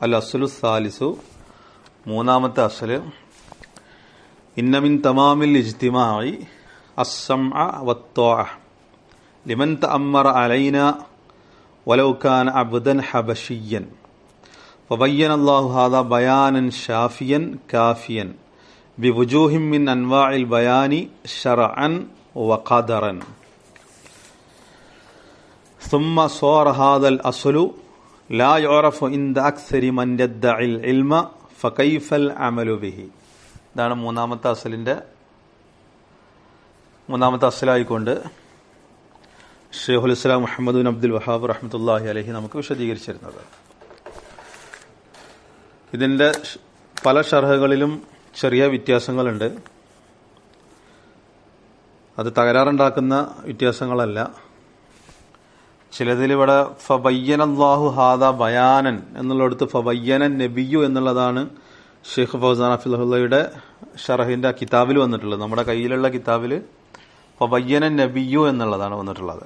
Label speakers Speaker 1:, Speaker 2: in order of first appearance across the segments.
Speaker 1: അൽ അസുലു സാലിസു മൂന്നാമത്തെ അസല് ഇന്നമിൻ തമാമിൽ ഇജ്തിമായി അസം വത്തോഅ ലിമൻ തഅമ്മറ അലൈന ولو كان عبدا حبشيا فبين الله هذا بيانا شافيا كافيا بوجوه من انواع البيان شرعا وقدرا ثم صار هذا الاصل لا يعرف عند اكثر من يدعي العلم فكيف العمل به ഇതാണ് മൂന്നാമത്തെ അസലിന്റെ മൂന്നാമത്തെ അസലായിക്കൊണ്ട് ഷെയ്ഖുൽ ഇസ്ലാം മുഹമ്മദ് ബിൻ അബ്ദുൽ വഹാബ് റഹ്മത്തുല്ലാഹി അലഹി നമുക്ക് വിശദീകരിച്ചിരുന്നത് ഇതിന്റെ പല ഷർഹകളിലും ചെറിയ വ്യത്യാസങ്ങളുണ്ട് അത് തകരാറുണ്ടാക്കുന്ന വ്യത്യാസങ്ങളല്ല ചിലതിൽ ഇവിടെ ഫബയ്യൻ അള്ളാഹു ഹാദ ബയാനൻ എന്നുള്ളിടത്ത് ഫബയ്യനൻ നബിയു എന്നുള്ളതാണ് ഷെയ്ഖ് ഫൗസാൻ അഫിള്ളയുടെ ഷറഹിന്റെ കിതാബിൽ വന്നിട്ടുള്ളത് നമ്മുടെ കയ്യിലുള്ള കിതാബിൽ ഫബയ്യനൻ നബിയു എന്നുള്ളതാണ് വന്നിട്ടുള്ളത്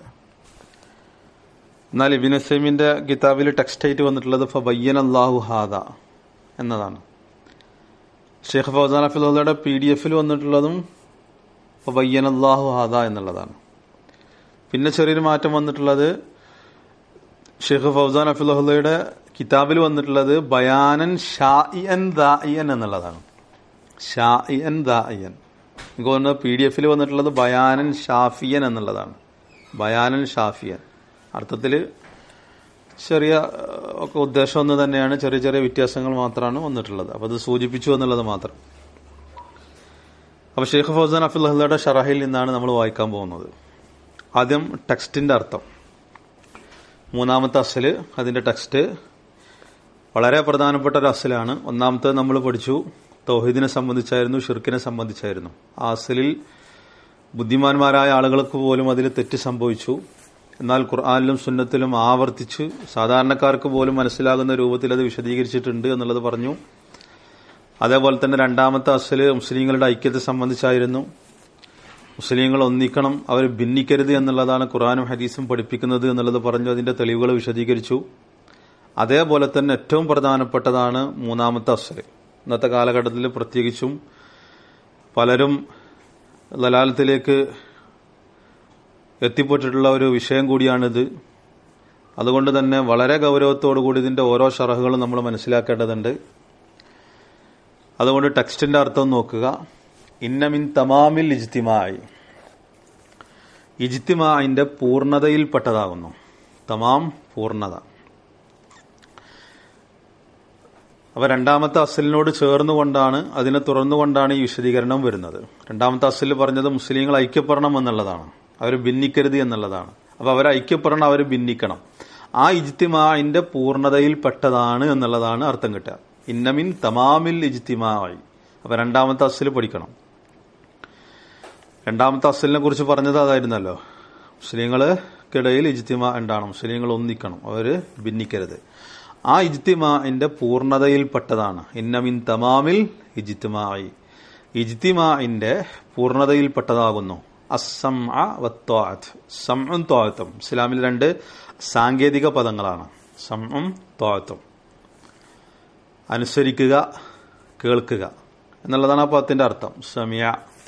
Speaker 1: എന്നാൽ ഇബിൻ അസൈമിന്റെ കിതാബിൽ ടെക്സ്റ്റ് ആയിട്ട് വന്നിട്ടുള്ളത് ഫബയ്യൻ അള്ളാഹു ഹാദ എന്നതാണ് ഷെയ്ഖ് ഫൗസാൻ അഫിള്ളയുടെ പി ഡി എഫിൽ വന്നിട്ടുള്ളതും ഫബയ്യൻ അള്ളാഹു ഹാദ എന്നുള്ളതാണ് പിന്നെ ചെറിയൊരു മാറ്റം വന്നിട്ടുള്ളത് ഷെയ്ഖ് ഫൗസാൻ അഫിള്ളയുടെ കിതാബിൽ വന്നിട്ടുള്ളത് ബയാനൻ ഷായിയൻ ദായിയൻ എന്നുള്ളതാണ് ഷായിയൻ ദായിയൻ എനിക്ക് തോന്നുന്നത് പി ഡി എഫിൽ വന്നിട്ടുള്ളത് ബയാനൻ ഷാഫിയൻ എന്നുള്ളതാണ് ബയാനൻ ഷാഫിയൻ അർത്ഥത്തിൽ ചെറിയ ഒക്കെ ഉദ്ദേശം ഒന്ന് തന്നെയാണ് ചെറിയ ചെറിയ വ്യത്യാസങ്ങൾ മാത്രമാണ് വന്നിട്ടുള്ളത് അപ്പോൾ അത് സൂചിപ്പിച്ചു എന്നുള്ളത് മാത്രം അപ്പോൾ ഷെയ്ഖ് ഫൗസാൻ അഫുല്ലയുടെ ഷറഹിൽ നിന്നാണ് നമ്മൾ വായിക്കാൻ പോകുന്നത് ആദ്യം ടെക്സ്റ്റിന്റെ അർത്ഥം മൂന്നാമത്തെ അസല് അതിന്റെ ടെക്സ്റ്റ് വളരെ പ്രധാനപ്പെട്ട ഒരു അസലാണ് ഒന്നാമത്തെ നമ്മൾ പഠിച്ചു തൗഹീദിനെ സംബന്ധിച്ചായിരുന്നു ഷിർക്കിനെ സംബന്ധിച്ചായിരുന്നു ആ അസലിൽ ബുദ്ധിമാന്മാരായ ആളുകൾക്ക് പോലും അതിൽ തെറ്റ് സംഭവിച്ചു എന്നാൽ ഖുർആാനിലും സുന്നത്തിലും ആവർത്തിച്ച് സാധാരണക്കാർക്ക് പോലും മനസ്സിലാകുന്ന രൂപത്തിൽ അത് വിശദീകരിച്ചിട്ടുണ്ട് എന്നുള്ളത് പറഞ്ഞു അതേപോലെ തന്നെ രണ്ടാമത്തെ അസല് മുസ്ലിങ്ങളുടെ ഐക്യത്തെ സംബന്ധിച്ചായിരുന്നു മുസ്ലിങ്ങൾ ഒന്നിക്കണം അവർ ഭിന്നിക്കരുത് എന്നുള്ളതാണ് ഖുറാനും ഹദീസും പഠിപ്പിക്കുന്നത് എന്നുള്ളത് പറഞ്ഞു അതിന്റെ തെളിവുകൾ വിശദീകരിച്ചു അതേപോലെ തന്നെ ഏറ്റവും പ്രധാനപ്പെട്ടതാണ് മൂന്നാമത്തെ അസല് ഇന്നത്തെ കാലഘട്ടത്തിൽ പ്രത്യേകിച്ചും പലരും ലലാലത്തിലേക്ക് എത്തിപ്പെട്ടിട്ടുള്ള ഒരു വിഷയം കൂടിയാണിത് അതുകൊണ്ട് തന്നെ വളരെ ഗൗരവത്തോടു കൂടി ഇതിന്റെ ഓരോ ഷറഹുകളും നമ്മൾ മനസ്സിലാക്കേണ്ടതുണ്ട് അതുകൊണ്ട് ടെക്സ്റ്റിന്റെ അർത്ഥം നോക്കുക ഇന്നമിൻ തമാമിൽ ഇജ്തിമായി ഇജ്തിമാന്റെ പൂർണ്ണതയിൽപ്പെട്ടതാകുന്നു തമാം പൂർണ്ണത അപ്പൊ രണ്ടാമത്തെ അസലിനോട് ചേർന്നുകൊണ്ടാണ് അതിനെ തുറന്നുകൊണ്ടാണ് ഈ വിശദീകരണം വരുന്നത് രണ്ടാമത്തെ അസലിൽ പറഞ്ഞത് മുസ്ലിങ്ങൾ ഐക്യപ്പെടണം എന്നുള്ളതാണ് അവർ ഭിന്നിക്കരുത് എന്നുള്ളതാണ് അപ്പൊ അവർ ഐക്യപ്പെടണം അവർ ഭിന്നിക്കണം ആ ഇജ്തിമാന്റെ പൂർണ്ണതയിൽപ്പെട്ടതാണ് എന്നുള്ളതാണ് അർത്ഥം കിട്ടുക ഇന്നമിൻ തമാമിൽ ഇജ്തിമായി അപ്പൊ രണ്ടാമത്തെ അസല് പഠിക്കണം രണ്ടാമത്തെ അസലിനെ കുറിച്ച് പറഞ്ഞത് അതായിരുന്നല്ലോ മുസ്ലിങ്ങൾക്കിടയിൽ ഇജ്തിമ ഉണ്ടാണ് മുസ്ലിങ്ങൾ ഒന്നിക്കണം അവര് ഭിന്നിക്കരുത് ആ ഇജ്തിമാന്റെ പൂർണ്ണതയിൽപ്പെട്ടതാണ് ഇന്നമിൻ തമാമിൽ ഇജ്തിമായി ഇജ്തിമാന്റെ പൂർണ്ണതയിൽപ്പെട്ടതാകുന്നു അസം സംഉം തോഴത്തും ഇസ്ലാമിൽ രണ്ട് സാങ്കേതിക പദങ്ങളാണ് സംഉം തോഴത്തും അനുസരിക്കുക കേൾക്കുക എന്നുള്ളതാണ് ആ പദത്തിന്റെ അർത്ഥം സമിയ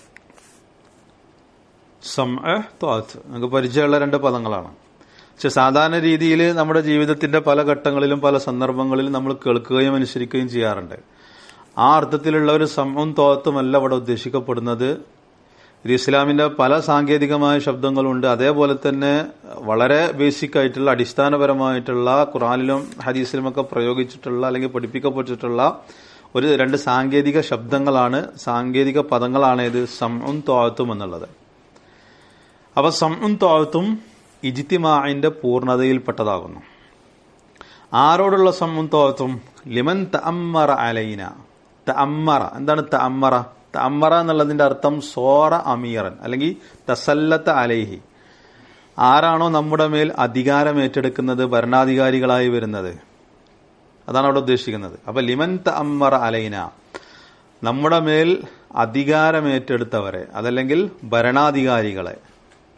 Speaker 1: സം തോത്ത് നമുക്ക് പരിചയമുള്ള രണ്ട് പദങ്ങളാണ് പക്ഷെ സാധാരണ രീതിയിൽ നമ്മുടെ ജീവിതത്തിന്റെ പല ഘട്ടങ്ങളിലും പല സന്ദർഭങ്ങളിലും നമ്മൾ കേൾക്കുകയും അനുസരിക്കുകയും ചെയ്യാറുണ്ട് ആ അർത്ഥത്തിലുള്ള ഒരു സമവും തോത്തുമല്ല ഇവിടെ ഉദ്ദേശിക്കപ്പെടുന്നത് ഇത് ഇസ്ലാമിന്റെ പല സാങ്കേതികമായ ശബ്ദങ്ങളുണ്ട് അതേപോലെ തന്നെ വളരെ ബേസിക് ആയിട്ടുള്ള അടിസ്ഥാനപരമായിട്ടുള്ള ഖുറാനിലും ഹദീസിലും ഒക്കെ പ്രയോഗിച്ചിട്ടുള്ള അല്ലെങ്കിൽ പഠിപ്പിക്കപ്പെട്ടിട്ടുള്ള ഒരു രണ്ട് സാങ്കേതിക ശബ്ദങ്ങളാണ് സാങ്കേതിക പദങ്ങളാണ് ഇത് സമും തോഴത്തും എന്നുള്ളത് അപ്പൊ സമും തോഴത്തും ഇജിത്തിമാന്റെ പൂർണ്ണതയിൽപ്പെട്ടതാകുന്നു ആരോടുള്ള സമ്മും തോഴത്തും ലിമൻ തഅമ്മറ അലൈന തഅമ്മറ എന്താണ് തഅമ്മറ തഅമ്മറ എന്നുള്ളതിന്റെ അർത്ഥം സോറ അമീറൻ അല്ലെങ്കിൽ തസല്ലത്ത അലൈഹി ആരാണോ നമ്മുടെ മേൽ അധികാരം ഏറ്റെടുക്കുന്നത് ഭരണാധികാരികളായി വരുന്നത് അതാണ് അവിടെ ഉദ്ദേശിക്കുന്നത് അപ്പൊ ലിമൻ തഅമ്മറ അലൈന നമ്മുടെ മേൽ അധികാരം ഏറ്റെടുത്തവരെ അതല്ലെങ്കിൽ ഭരണാധികാരികളെ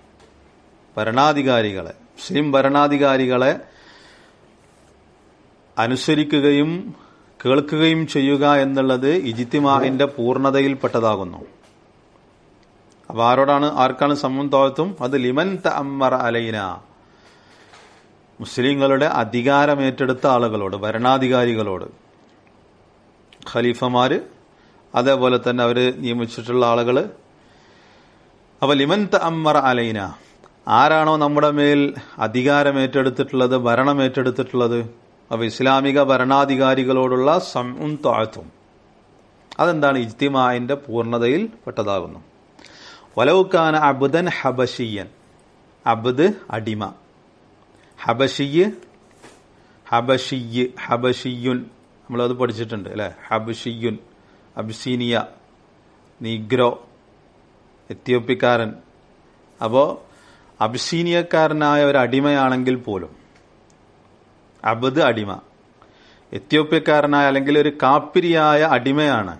Speaker 1: ഭരണാധികാരികളെ മുസ്ലിം ഭരണാധികാരികളെ അനുസരിക്കുകയും കേൾക്കുകയും ചെയ്യുക എന്നുള്ളത് ഇജിത്തിമാഹിന്റെ പൂർണ്ണതയിൽപ്പെട്ടതാകുന്നു അപ്പൊ ആരോടാണ് ആർക്കാണ് സമ്മം തോഴത്തും അത് ലിമൻ തമ്മർ അലൈന മുസ്ലിങ്ങളുടെ അധികാരമേറ്റെടുത്ത ആളുകളോട് ഭരണാധികാരികളോട് ഖലീഫമാര് അതേപോലെ തന്നെ അവര് നിയമിച്ചിട്ടുള്ള ആളുകള് അപ്പൊ ലിമൻ തമ്മർ അലൈന ആരാണോ നമ്മുടെ മേൽ അധികാരമേറ്റെടുത്തിട്ടുള്ളത് ഭരണമേറ്റെടുത്തിട്ടുള്ളത് അപ്പൊ ഇസ്ലാമിക ഭരണാധികാരികളോടുള്ള സമും താഴ്ത്തും അതെന്താണ് ഇജ്തിമാന്റെ പൂർണ്ണതയിൽ പെട്ടതാകുന്നു വലവുക്കാന അബുദൻ ഹബഷിയൻ അബുദ് അടിമ ഹബഷിയ് ഹബഷിയ് ഹബഷിയുൻ നമ്മളത് പഠിച്ചിട്ടുണ്ട് അല്ലെ ഹബഷിയുൻ അബ്സീനിയ നീഗ്രോ എത്യോപ്യക്കാരൻ അപ്പോ അബ്സീനിയക്കാരനായ ഒരു അടിമയാണെങ്കിൽ പോലും അബദ് അടിമ എത്യോപ്യക്കാരനായ അല്ലെങ്കിൽ ഒരു കാപ്പിരിയായ അടിമയാണ്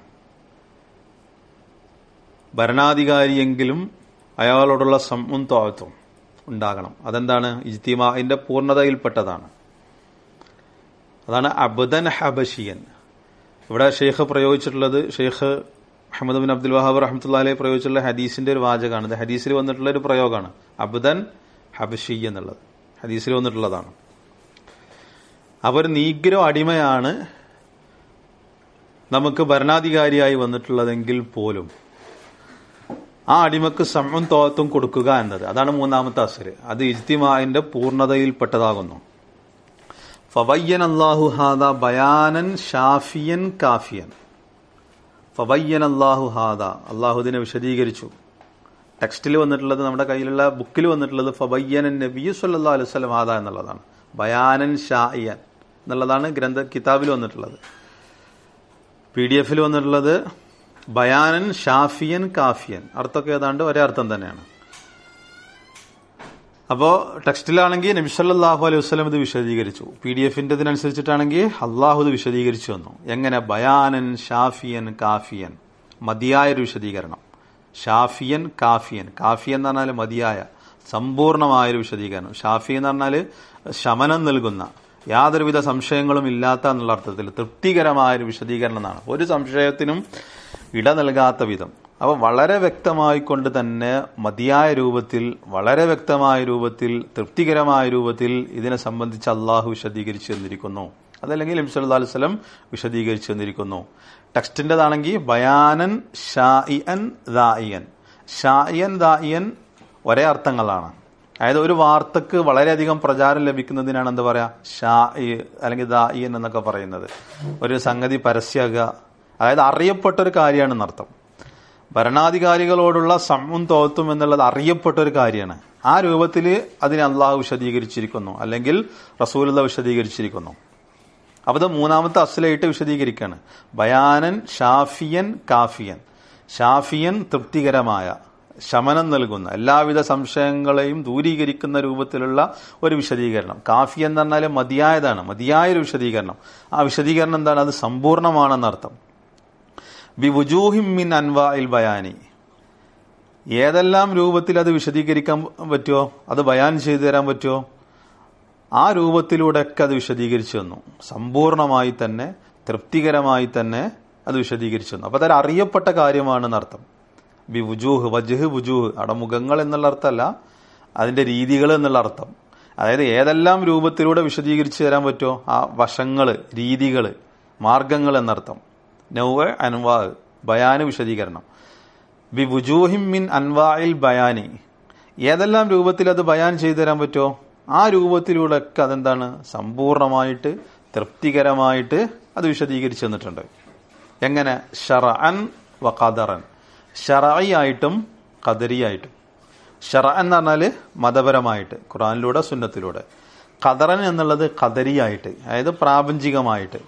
Speaker 1: ഭരണാധികാരിയെങ്കിലും അയാളോടുള്ള സമ്മും തോഴത്തും ഉണ്ടാകണം അതെന്താണ് ഇജ്തിമാന്റെ പൂർണ്ണതയിൽപ്പെട്ടതാണ് അതാണ് അബദൻ ഹബഷിയൻ ഇവിടെ ഷെയ്ഖ് പ്രയോഗിച്ചിട്ടുള്ളത് Sheikh Ahmad bin Abdul Wahhab റഹ്മത്തുള്ള അലൈഹി പ്രയോഗിച്ചിട്ടുള്ള ഹദീസിന്റെ ഒരു വാചകമാണ് ഇത് ഹദീസിൽ വന്നിട്ടുള്ള ഒരു പ്രയോഗമാണ് അബുദൻ ഹബഷി എന്നുള്ളത് ഹദീസിൽ വന്നിട്ടുള്ളതാണ് അവർ നീഗ്രോ അടിമയാണ് നമുക്ക് ഭരണാധികാരിയായി വന്നിട്ടുള്ളതെങ്കിൽ പോലും ആ അടിമക്ക് സമ്മും തോത്തും കൊടുക്കുക എന്നത് അതാണ് മൂന്നാമത്തെ അസര് അത് ഇജ്തിമാന്റെ പൂർണ്ണതയിൽപ്പെട്ടതാകുന്നു ഫവയ്യൻ അള്ളാഹു ഹാദ ബയാനൻ ഷാഫിയൻ കാഫിയൻ ഫവയ്യൻ അള്ളാഹു ഹാദ അള്ളാഹുദിനെ വിശദീകരിച്ചു ടെക്സ്റ്റിൽ വന്നിട്ടുള്ളത് നമ്മുടെ കയ്യിലുള്ള ബുക്കിൽ വന്നിട്ടുള്ളത് ഫബയ്യനൻ നബി സല്ലാ അലൈഹി സ്വലം ഹാദ എന്നുള്ളതാണ് ബയാനൻ ഷായിയൻ എന്നുള്ളതാണ് ഗ്രന്ഥ കിതാബിൽ വന്നിട്ടുള്ളത് പി ഡി എഫിൽ വന്നിട്ടുള്ളത് ബയാനൻ ഷാഫിയൻ കാഫിയൻ അർത്ഥമൊക്കെ ഏതാണ്ട് ഒരേ അർത്ഥം തന്നെയാണ് അപ്പോ ടെക്സ്റ്റിലാണെങ്കിൽ നബിസല്ലാഹു അലൈഹി വസ്ലം ഇത് വിശദീകരിച്ചു പി ഡി എഫിന്റെ ഇതിനനുസരിച്ചിട്ടാണെങ്കിൽ അള്ളാഹു ഇത് വിശദീകരിച്ചു വന്നു എങ്ങനെ ബയാനൻ ഷാഫിയൻ കാഫിയൻ മതിയായൊരു വിശദീകരണം ഷാഫിയൻ കാഫിയൻ കാഫിയൻ എന്ന് പറഞ്ഞാൽ മതിയായ സമ്പൂർണമായൊരു വിശദീകരണം ഷാഫി എന്ന് പറഞ്ഞാൽ ശമനം നൽകുന്ന യാതൊരുവിധ സംശയങ്ങളും ഇല്ലാത്ത എന്നുള്ള അർത്ഥത്തിൽ തൃപ്തികരമായൊരു വിശദീകരണം എന്നാണ് ഒരു സംശയത്തിനും ഇട നൽകാത്ത വിധം അപ്പൊ വളരെ വ്യക്തമായിക്കൊണ്ട് തന്നെ മതിയായ രൂപത്തിൽ വളരെ വ്യക്തമായ രൂപത്തിൽ തൃപ്തികരമായ രൂപത്തിൽ ഇതിനെ സംബന്ധിച്ച് അള്ളാഹു വിശദീകരിച്ചു തന്നിരിക്കുന്നു അതല്ലെങ്കിൽ നബിസല്ലാ അലുസ്ലം വിശദീകരിച്ചു തന്നിരിക്കുന്നു ടെക്സ്റ്റിന്റേതാണെങ്കിൽ ബയാനൻ ഷായിയൻ ദായിയൻ ഷായിയൻ ദായിയൻ ഒരേ അർത്ഥങ്ങളാണ് അതായത് ഒരു വാർത്തക്ക് വളരെയധികം പ്രചാരം ലഭിക്കുന്നതിനാണ് എന്താ പറയാ ഷാ അല്ലെങ്കിൽ ദായിയൻ എന്നൊക്കെ പറയുന്നത് ഒരു സംഗതി പരസ്യക അതായത് അറിയപ്പെട്ട ഒരു കാര്യമാണ് അർത്ഥം ഭരണാധികാരികളോടുള്ള സമ്മും തോത്തും എന്നുള്ളത് അറിയപ്പെട്ട ഒരു കാര്യമാണ് ആ രൂപത്തിൽ അതിനെ അള്ളാഹു വിശദീകരിച്ചിരിക്കുന്നു അല്ലെങ്കിൽ റസൂലുള്ള വിശദീകരിച്ചിരിക്കുന്നു അപ്പൊ ഇത് മൂന്നാമത്തെ അസലായിട്ട് വിശദീകരിക്കുകയാണ് ബയാനൻ ഷാഫിയൻ കാഫിയൻ ഷാഫിയൻ തൃപ്തികരമായ ശമനം നൽകുന്ന എല്ലാവിധ സംശയങ്ങളെയും ദൂരീകരിക്കുന്ന രൂപത്തിലുള്ള ഒരു വിശദീകരണം കാഫി എന്ന് പറഞ്ഞാൽ മതിയായതാണ് മതിയായൊരു വിശദീകരണം ആ വിശദീകരണം എന്താണ് അത് സമ്പൂർണമാണെന്നർത്ഥം ബി വുജൂഹിം മിൻ അൻവാഇൽ ബയാനി ഏതെല്ലാം രൂപത്തിൽ അത് വിശദീകരിക്കാൻ പറ്റുമോ അത് ബയാൻ ചെയ്തു തരാൻ പറ്റുമോ ആ രൂപത്തിലൂടെയൊക്കെ അത് വിശദീകരിച്ചു തന്നു സമ്പൂർണമായി തന്നെ തൃപ്തികരമായി തന്നെ അത് വിശദീകരിച്ചു തന്നു അപ്പൊ അതൊരു അറിയപ്പെട്ട കാര്യമാണെന്നർത്ഥം ബി വുജൂഹ് വജുഹ് വുജൂഹ് അവിടെ മുഖങ്ങൾ എന്നുള്ള അർത്ഥമല്ല അതിന്റെ രീതികൾ എന്നുള്ള അർത്ഥം അതായത് ഏതെല്ലാം രൂപത്തിലൂടെ വിശദീകരിച്ചു തരാൻ പറ്റുമോ ആ വശങ്ങള് രീതികള് മാർഗങ്ങൾ എന്നർത്ഥം നൗവ അൻവാ ബയാന് വിശദീകരണം ബി വുജൂഹിം മിൻ അൻവായിൽ ബയാനി ഏതെല്ലാം രൂപത്തിൽ അത് ബയാൻ ചെയ്തു തരാൻ പറ്റുമോ ആ രൂപത്തിലൂടെ ഒക്കെ അതെന്താണ് സമ്പൂർണമായിട്ട് തൃപ്തികരമായിട്ട് അത് വിശദീകരിച്ചു തന്നിട്ടുണ്ട് എങ്ങനെ ഷറഅൻ വ ഖദറൻ ഷറായി ആയിട്ടും ഖദരിയായിട്ടും ഷറ എന്ന് പറഞ്ഞാൽ മതപരമായിട്ട് ഖുറാനിലൂടെ സുന്നത്തിലൂടെ ഖദറൻ എന്നുള്ളത് ഖദരിയായിട്ട് അതായത് പ്രാപഞ്ചികമായിട്ട്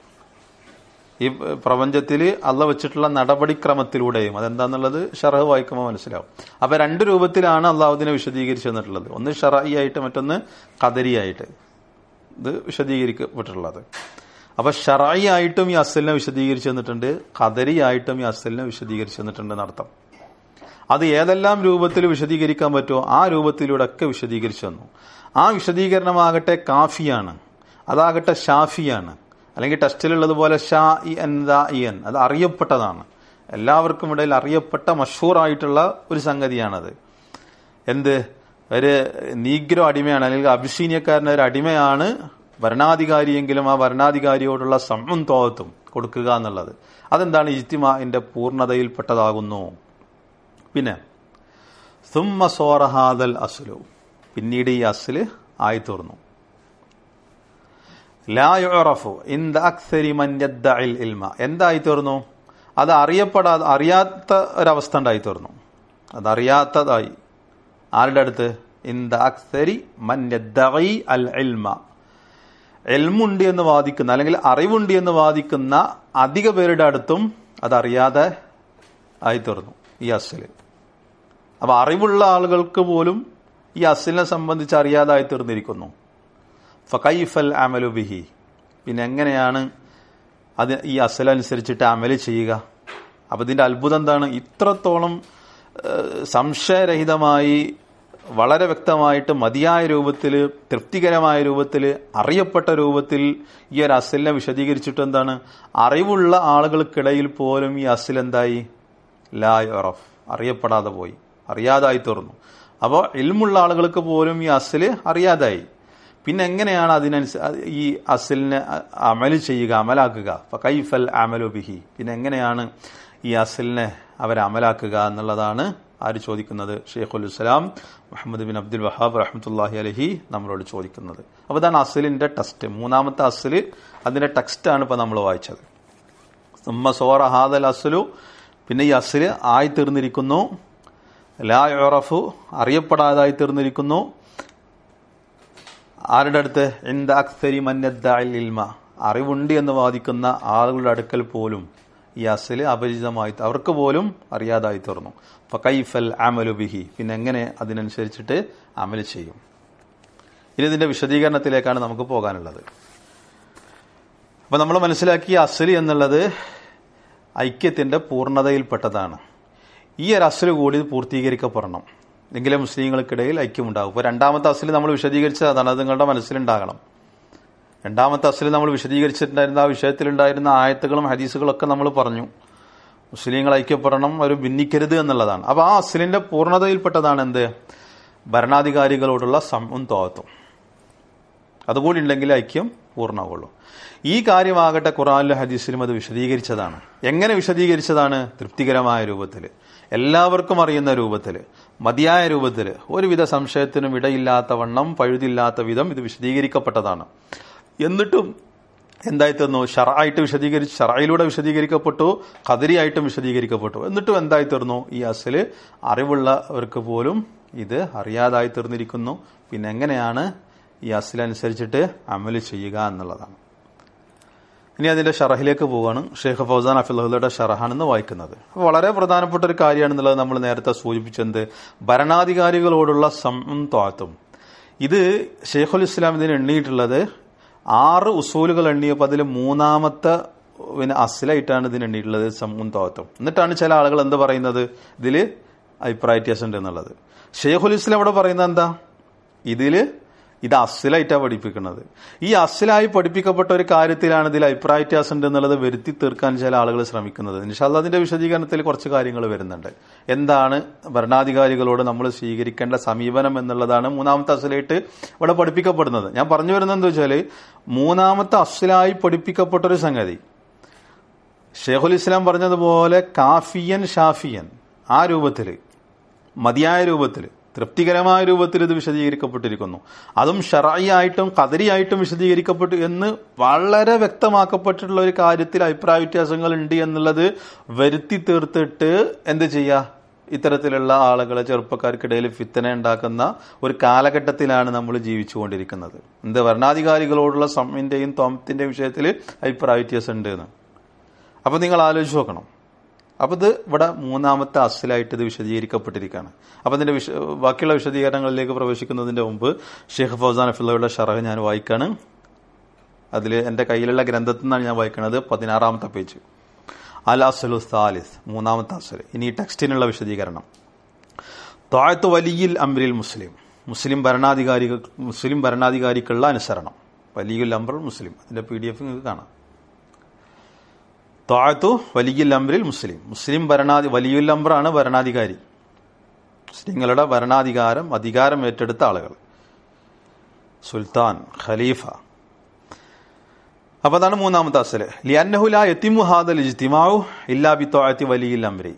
Speaker 1: ഈ പ്രപഞ്ചത്തിൽ അള്ള വെച്ചിട്ടുള്ള നടപടിക്രമത്തിലൂടെയും അതെന്താന്നുള്ളത് ഷറഹ് വായിക്കുമ്പോൾ മനസ്സിലാവും അപ്പൊ രണ്ട് രൂപത്തിലാണ് അള്ളാഹുദിനെ വിശദീകരിച്ചു തന്നിട്ടുള്ളത് ഒന്ന് ഷറായി ആയിട്ട് മറ്റൊന്ന് ഖദരിയായിട്ട് ഇത് വിശദീകരിക്കപ്പെട്ടിട്ടുള്ളത് അപ്പൊ ഷറായി ആയിട്ടും ഈ അസലിനെ വിശദീകരിച്ചു തന്നിട്ടുണ്ട് ഖദരി ആയിട്ടും ഈ അസലിനെ വിശദീകരിച്ചു തന്നിട്ടുണ്ട് എന്നർത്ഥം അത് ഏതെല്ലാം രൂപത്തിൽ വിശദീകരിക്കാൻ പറ്റുമോ ആ രൂപത്തിലൂടെ ഒക്കെ വിശദീകരിച്ചു തന്നു ആ വിശദീകരണമാകട്ടെ കാഫിയാണ് അതാകട്ടെ ഷാഫിയാണ് അല്ലെങ്കിൽ ടെസ്റ്റിലുള്ളതുപോലെ ഷാ ഇ എൻ ദാ ഇ എൻ അത് അറിയപ്പെട്ടതാണ് എല്ലാവർക്കും ഇടയിൽ അറിയപ്പെട്ട മഷൂറായിട്ടുള്ള ഒരു സംഗതിയാണത് എന്ത് ഒരു നീഗ്രോ അടിമയാണ് അല്ലെങ്കിൽ അഭിഷീനിയക്കാരൻ്റെ ഒരു അടിമയാണ് ഭരണാധികാരിയെങ്കിലും ആ ഭരണാധികാരിയോടുള്ള സമ്മും തോത്തും കൊടുക്കുക എന്നുള്ളത് അതെന്താണ് ഇജ്തിമാന്റെ പൂർണ്ണതയിൽപ്പെട്ടതാകുന്നു പിന്നെ സുമ്മ സോറഹാദൽ അസുലു പിന്നീട് ഈ അസുല് ആയി തീർന്നു ലായുറഫു ഇന്ത അക്സരി മന്യദ്ദഇൽ ഇൽമ എന്തായി തീർന്നു അത് അറിയപ്പെടാതെ അറിയാത്ത ഒരവസ്ഥ ഉണ്ടായി തീർന്നു അത് അറിയാത്തതായി ആരുടെ അടുത്ത് ഇന്ത അക്സരി മന്യദ്ദഇ അൽ ഇൽമ എൽമുണ്ട് എന്ന് വാദിക്കുന്ന അല്ലെങ്കിൽ അറിവുണ്ട് എന്ന് വാദിക്കുന്ന അധിക പേരുടെ അടുത്തും അതറിയാതെ ആയി തീർന്നു ഈ അസില് അപ്പൊ അറിവുള്ള ആളുകൾക്ക് പോലും ഈ അസിലിനെ സംബന്ധിച്ച് അറിയാതായി തീർന്നിരിക്കുന്നു ഫൈഫൽ അമലു ബിഹി പിന്നെ എങ്ങനെയാണ് അത് ഈ അസലനുസരിച്ചിട്ട് അമല് ചെയ്യുക അപ്പൊ ഇതിന്റെ അത്ഭുതം എന്താണ് ഇത്രത്തോളം സംശയരഹിതമായി വളരെ വ്യക്തമായിട്ട് മതിയായ രൂപത്തിൽ തൃപ്തികരമായ രൂപത്തിൽ അറിയപ്പെട്ട രൂപത്തിൽ ഈ ഒരു അസിലിനെ വിശദീകരിച്ചിട്ട് എന്താണ് അറിവുള്ള ആളുകൾക്കിടയിൽ പോലും ഈ അസിൽ എന്തായി ലായൊറഫ് അറിയപ്പെടാതെ പോയി അറിയാതായി തീർന്നു അപ്പോൾ ഇൽമുള്ള ആളുകൾക്ക് പോലും ഈ അസില് അറിയാതായി പിന്നെ എങ്ങനെയാണ് അതിനനുസ ഈ അസിലിനെ അമല് ചെയ്യുക അമലാക്കുക കൈഫൽ അമലു ബിഹി പിന്നെ എങ്ങനെയാണ് ഈ അസിലിനെ അവർ അമലാക്കുക എന്നുള്ളതാണ് ആര് ചോദിക്കുന്നത് ഷെയ്ഖുൽ ഇസ്ലാം മുഹമ്മദ് ബിൻ അബ്ദുൽ വഹാബ് റഹ്മത്തുല്ലാഹി അലഹി നമ്മളോട് ചോദിക്കുന്നത് അപ്പോൾ ഇതാണ് അസിലിന്റെ ടെസ്റ്റ് മൂന്നാമത്തെ അസില് അതിന്റെ ടെക്സ്റ്റാണ് ഇപ്പൊ നമ്മൾ വായിച്ചത് ഉമ്മ സോറ ഹാദൽ അസുലു പിന്നെ ഈ അസില് ആയി തീർന്നിരിക്കുന്നു ലാ യൊറഫു അറിയപ്പെടാതായി തീർന്നിരിക്കുന്നു ആരുടെ അടുത്ത് എന്ത അക്സരി മന്നദ്ദാൽ ഇൽമ അറിവുണ്ട് എന്ന് വാദിക്കുന്ന ആളുകളുടെ അടുക്കൽ പോലും ഈ അസില് അപരിചിതമായി അവർക്ക് പോലും അറിയാതായി തീർന്നു ഫൈഫൽ അമലു ബിഹി പിന്നെ എങ്ങനെ അതിനനുസരിച്ചിട്ട് അമല് ചെയ്യും ഇനി ഇതിന്റെ വിശദീകരണത്തിലേക്കാണ് നമുക്ക് പോകാനുള്ളത് അപ്പൊ നമ്മൾ മനസ്സിലാക്കിയ അസല് എന്നുള്ളത് ഐക്യത്തിന്റെ പൂർണ്ണതയിൽപ്പെട്ടതാണ് ഈ ഒരു അസല് കൂടി പൂർത്തീകരിക്കപ്പെടണം എങ്കിലേ മുസ്ലിങ്ങൾക്കിടയിൽ ഐക്യമുണ്ടാകും ഇപ്പോൾ രണ്ടാമത്തെ അസല് നമ്മൾ വിശദീകരിച്ചത് അതാണ് അത് നിങ്ങളുടെ മനസ്സിലുണ്ടാകണം രണ്ടാമത്തെ അസല് നമ്മൾ വിശദീകരിച്ചിട്ടുണ്ടായിരുന്ന ആ വിഷയത്തിലുണ്ടായിരുന്ന ആയത്തുകളും ഹദീസുകളും ഒക്കെ നമ്മൾ പറഞ്ഞു മുസ്ലിങ്ങൾ ഐക്യപ്പെടണം അവർ ഭിന്നിക്കരുത് എന്നുള്ളതാണ് അപ്പൊ ആ അസലിന്റെ പൂർണ്ണതയിൽപ്പെട്ടതാണ് എന്ത് ഭരണാധികാരികളോടുള്ള സമ്മും തോത്തും അതുകൂടി ഉണ്ടെങ്കിൽ ഐക്യം പൂർണ്ണമാകുള്ളൂ ഈ കാര്യമാകട്ടെ ഖുറാനിലും ഹദീസിലും അത് വിശദീകരിച്ചതാണ് എങ്ങനെ വിശദീകരിച്ചതാണ് തൃപ്തികരമായ രൂപത്തിൽ എല്ലാവർക്കും അറിയുന്ന രൂപത്തിൽ മതിയായ രൂപത്തിൽ ഒരുവിധ സംശയത്തിനും ഇടയില്ലാത്ത വണ്ണം പഴുതില്ലാത്ത വിധം ഇത് വിശദീകരിക്കപ്പെട്ടതാണ് എന്നിട്ടും എന്തായി തീർന്നു ഷറായിട്ട് വിശദീകരിച്ച് ഷറയിലൂടെ വിശദീകരിക്കപ്പെട്ടു കതിരിയായിട്ടും വിശദീകരിക്കപ്പെട്ടു എന്നിട്ടും എന്തായി തീർന്നു ഈ അസല് അറിവുള്ളവർക്ക് പോലും ഇത് അറിയാതായി തീർന്നിരിക്കുന്നു പിന്നെ എങ്ങനെയാണ് ഈ അസിലനുസരിച്ചിട്ട് അമല് ചെയ്യുക എന്നുള്ളതാണ് ഇനി അതിന്റെ ഷറഹിലേക്ക് പോവാണ് ഷെയ്ഖ് ഫൗസാൻ അഫിള്ളയുടെ ഷറഹാണെന്ന് വായിക്കുന്നത് അപ്പോൾ വളരെ പ്രധാനപ്പെട്ട ഒരു കാര്യമാണെന്നുള്ളത് നമ്മൾ നേരത്തെ സൂചിപ്പിച്ചത് ഭരണാധികാരികളോടുള്ള സമ്മും താത്തും ഇത് ഷെയ്ഖുൽ ഇസ്ലാം ഇതിന് എണ്ണിയിട്ടുള്ളത് ആറ് ഉസൂലുകൾ എണ്ണിയപ്പോൾ അതിൽ മൂന്നാമത്തെ പിന്നെ അസിലായിട്ടാണ് ഇതിന് എണ്ണിയിട്ടുള്ളത് സമ്മും താത്തും എന്നിട്ടാണ് ചില ആളുകൾ എന്ത് പറയുന്നത് ഇതിൽ അഭിപ്രായ വ്യത്യാസം ഉണ്ട് എന്നുള്ളത് ഷെയ്ഖുൽ ഇസ്ലാം ഇവിടെ പറയുന്നത് എന്താ ഇതില് ഇത് അസിലായിട്ടാണ് പഠിപ്പിക്കുന്നത് ഈ അസിലായി പഠിപ്പിക്കപ്പെട്ട ഒരു കാര്യത്തിലാണ് ഇതിൽ അഭിപ്രായ വ്യത്യാസം ഉണ്ട് എന്നുള്ളത് വരുത്തി തീർക്കാൻ ചില ആളുകൾ ശ്രമിക്കുന്നത് നിഷാദ് അതിന്റെ വിശദീകരണത്തിൽ കുറച്ച് കാര്യങ്ങൾ വരുന്നുണ്ട് എന്താണ് ഭരണാധികാരികളോട് നമ്മൾ സ്വീകരിക്കേണ്ട സമീപനം എന്നുള്ളതാണ് മൂന്നാമത്തെ അസിലായിട്ട് ഇവിടെ പഠിപ്പിക്കപ്പെടുന്നത് ഞാൻ പറഞ്ഞു വരുന്നത് എന്താ വെച്ചാൽ മൂന്നാമത്തെ അസിലായി പഠിപ്പിക്കപ്പെട്ട ഒരു സംഗതി ഷെയ്ഖുൽ ഇസ്ലാം പറഞ്ഞതുപോലെ കാഫിയൻ ഷാഫിയൻ ആ രൂപത്തിൽ മതിയായ രൂപത്തിൽ തൃപ്തികരമായ രൂപത്തിൽ ഇത് വിശദീകരിക്കപ്പെട്ടിരിക്കുന്നു അതും ഷറായിയായിട്ടും കദരിയായിട്ടും വിശദീകരിക്കപ്പെട്ടു എന്ന് വളരെ വ്യക്തമാക്കപ്പെട്ടിട്ടുള്ള ഒരു കാര്യത്തിൽ അഭിപ്രായ വ്യത്യാസങ്ങൾ ഉണ്ട് എന്നുള്ളത് വരുത്തി തീർത്തിട്ട് എന്ത് ചെയ്യുക ഇത്തരത്തിലുള്ള ആളുകളെ ചെറുപ്പക്കാർക്കിടയിൽ ഫിത്തന ഉണ്ടാക്കുന്ന ഒരു കാലഘട്ടത്തിലാണ് നമ്മൾ ജീവിച്ചുകൊണ്ടിരിക്കുന്നത് എന്ത് ഭരണാധികാരികളോടുള്ള സമ്മിന്റെയും തോമത്തിന്റെയും വിഷയത്തിൽ അഭിപ്രായ വ്യത്യാസം ഉണ്ട് എന്ന് അപ്പൊ നിങ്ങൾ ആലോചിച്ച് നോക്കണം അപ്പൊ ഇത് ഇവിടെ മൂന്നാമത്തെ അസിലായിട്ട് ഇത് വിശദീകരിക്കപ്പെട്ടിരിക്കുകയാണ് അപ്പൊ അതിന്റെ വിശ ബാക്കിയുള്ള വിശദീകരണങ്ങളിലേക്ക് പ്രവേശിക്കുന്നതിന്റെ മുമ്പ് ഷെയ്ഖ് ഫൗസാൻ അഫിള്ളയുടെ ഷറഹ് ഞാൻ വായിക്കാണ് അതിൽ എന്റെ കയ്യിലുള്ള ഗ്രന്ഥത്തിൽ നിന്നാണ് ഞാൻ വായിക്കുന്നത് പതിനാറാമത്തെ പേജ് അൽ അസലു സാലിസ് മൂന്നാമത്തെ അസൽ ഇനി ഈ ടെക്സ്റ്റിനുള്ള വിശദീകരണം താഴത്ത് വലിയിൽ അമ്രിൽ മുസ്ലിം മുസ്ലിം ഭരണാധികാരികൾ മുസ്ലിം ഭരണാധികാരിക്കുള്ള അനുസരണം വലിയുൽ അംബർ മുസ്ലിം അതിന്റെ പി ഡി എഫ് നിങ്ങൾക്ക് കാണാം ത്വാഴത്തു വലിയുൽ അംറിൽ മുസ്ലിം മുസ്ലിം ഭരണാധി വലിയുൽ അംറാണ് ഭരണാധികാരി മുസ്ലിങ്ങളുടെ ഭരണാധികാരം അധികാരം ഏറ്റെടുത്ത ആളുകൾ സുൽത്താൻ ഖലീഫ അപ്പൊ അതാണ് മൂന്നാമത്തെ അസല് ലിയന്നഹുല എത്തിമു ഹാദൽ ഇജ്തിമാഉ ഇല്ലാ ബി ത്വാഅത്തി വലിയുൽ അംരി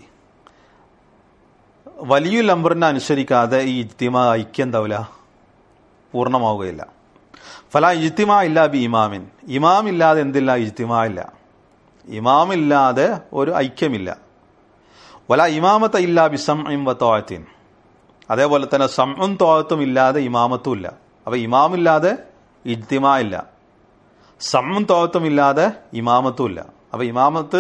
Speaker 1: വലിയുൽ അംറിനെ അനുസരിക്കാതെ ഈ ഇജ്തിമ ഐക്യം എന്താവില്ല പൂർണ്ണമാവുകയില്ല ഫല ഇജ്തിമ ഇല്ല ബി ഇമാമിൻ ഇമാം ഇല്ലാതെ എന്തില്ല ഇജ്തിമ ഇല്ല ഇമാം ഇല്ലാതെ ഒരു ഐക്യമില്ല വല ഇമാമത്ത ഇല്ല ബി സംഇം വ തോഴത്തിൻ അതേപോലെ തന്നെ സംഉം തോഴത്തും ഇല്ലാതെ ഇമാമത്തും ഇല്ല അപ്പൊ ഇമാമില്ലാതെ ഇജ്തിമ ഇല്ല സമ്മും തോഴത്തും ഇല്ലാതെ ഇമാമത്തും ഇല്ല അപ്പൊ ഇമാമത്ത്